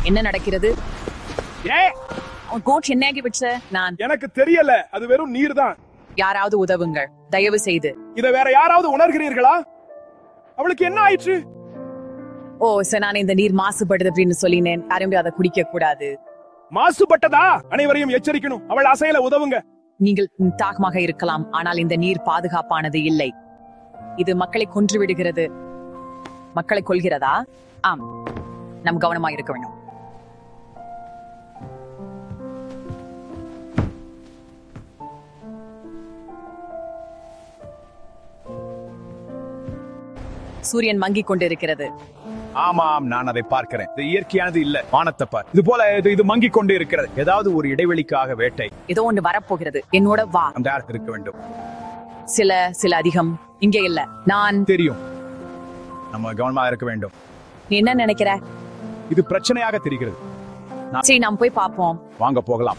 என்ன நடக்கிறது ஏ உன் கோச் என்ன ஆகிவிடுச்சு நான் எனக்கு தெரியல அது வெறும் நீர் தான் யாராவது உதவுங்கள் தயவு செய்து இத வேற யாராவது உணர்கிறீர்களா அவளுக்கு என்ன ஆயிற்று ஓ சார் நான் இந்த நீர் மாசுபடுது அப்படின்னு சொல்லினேன் யாரும் அதை குடிக்க கூடாது மாசுபட்டதா அனைவரையும் எச்சரிக்கணும் அவள் அசையில உதவுங்க நீங்கள் தாகமாக இருக்கலாம் ஆனால் இந்த நீர் பாதுகாப்பானது இல்லை இது மக்களை கொன்று விடுகிறது மக்களை கொல்கிறதா ஆம் நம் கவனமா இருக்க வேண்டும் சூரியன் மங்கிக் கொண்டிருக்கிறது ஆமாம் நான் அதை பார்க்கிறேன் இது இயற்கையானது இல்ல வானத்தை பார் இது போல இது இது மங்கிக் கொண்டு இருக்கிறது ஏதாவது ஒரு இடைவெளிக்காக வேட்டை ஏதோ ஒன்று வரப்போகிறது என்னோட வா அந்த இடத்துல இருக்க வேண்டும் சில சில அதிகம் இங்கே இல்ல நான் தெரியும் நம்ம கவனமா இருக்க வேண்டும் நீ என்ன நினைக்கிற இது பிரச்சனையாக தெரிகிறது சரி நாம் போய் பார்ப்போம் வாங்க போகலாம்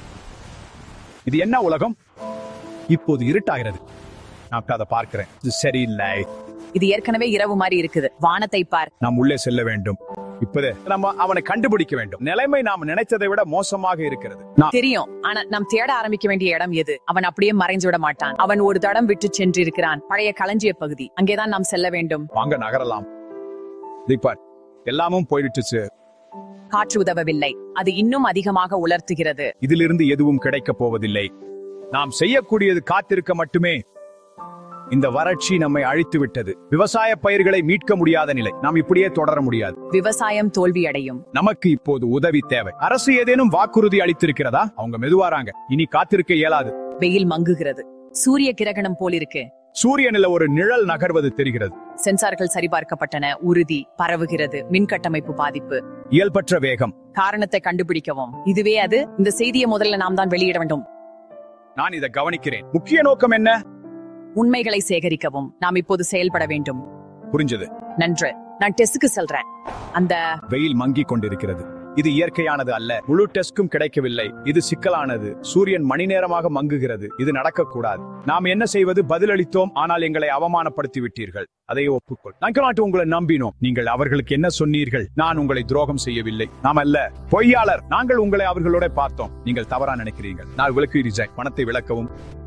இது என்ன உலகம் இப்போது இருட்டாகிறது நான் அதை பார்க்கிறேன் இது சரியில்லை இது ஏற்கனவே இரவு மாதிரி இருக்குது வானத்தை பார் நாம் உள்ளே செல்ல வேண்டும் இப்போதே நம்ம அவனை கண்டுபிடிக்க வேண்டும் நிலைமை நாம் நினைத்ததை விட மோசமாக இருக்கிறது நாம் தெரியும் ஆனா நாம் தேட ஆரம்பிக்க வேண்டிய இடம் எது அவன் அப்படியே மறைஞ்சு விட மாட்டான் அவன் ஒரு தடம் விட்டு சென்றிருக்கிறான் பழைய களஞ்சிய பகுதி அங்கேதான் நாம் செல்ல வேண்டும் வாங்க நகரலாம் தீபார் எல்லாமும் போயிடுச்சு காற்று உதவவில்லை அது இன்னும் அதிகமாக உலர்த்துகிறது இதிலிருந்து எதுவும் கிடைக்கப் போவதில்லை நாம் செய்யக்கூடியது காத்திருக்க மட்டுமே இந்த வறட்சி நம்மை அழித்து விட்டது விவசாய பயிர்களை மீட்க முடியாத நிலை நாம் இப்படியே தொடர முடியாது விவசாயம் தோல்வியடையும் நமக்கு இப்போது உதவி தேவை அரசு ஏதேனும் வாக்குறுதி அளித்திருக்கிறதா அவங்க மெதுவாராங்க இனி காத்திருக்க இயலாது வெயில் மங்குகிறது சூரிய கிரகணம் போல் இருக்கு சூரியனில் ஒரு நிழல் நகர்வது தெரிகிறது சென்சார்கள் சரிபார்க்கப்பட்டன உறுதி பரவுகிறது மின் கட்டமைப்பு பாதிப்பு இயல்பற்ற வேகம் காரணத்தை கண்டுபிடிக்கவும் இதுவே அது இந்த செய்தியை முதல்ல நாம் தான் வெளியிட வேண்டும் நான் இதை கவனிக்கிறேன் முக்கிய நோக்கம் என்ன உண்மைகளை சேகரிக்கவும் நாம் இப்போது செயல்பட வேண்டும் புரிஞ்சது நன்று நான் டெஸ்டுக்கு செல்றேன் அந்த வெயில் மங்கிக் கொண்டிருக்கிறது இது இயற்கையானது அல்ல முழு டெஸ்டும் கிடைக்கவில்லை இது சிக்கலானது சூரியன் மணி நேரமாக மங்குகிறது இது நடக்கக்கூடாது நாம் என்ன செய்வது பதிலளித்தோம் ஆனால் எங்களை அவமானப்படுத்தி விட்டீர்கள் அதை ஒப்புக்கொள் நாங்கள் உங்களை நம்பினோம் நீங்கள் அவர்களுக்கு என்ன சொன்னீர்கள் நான் உங்களை துரோகம் செய்யவில்லை நாம் அல்ல பொய்யாளர் நாங்கள் உங்களை அவர்களோட பார்த்தோம் நீங்கள் தவறா நினைக்கிறீர்கள் நான் விளக்கு ரிசைன் பணத்தை விளக்கவும்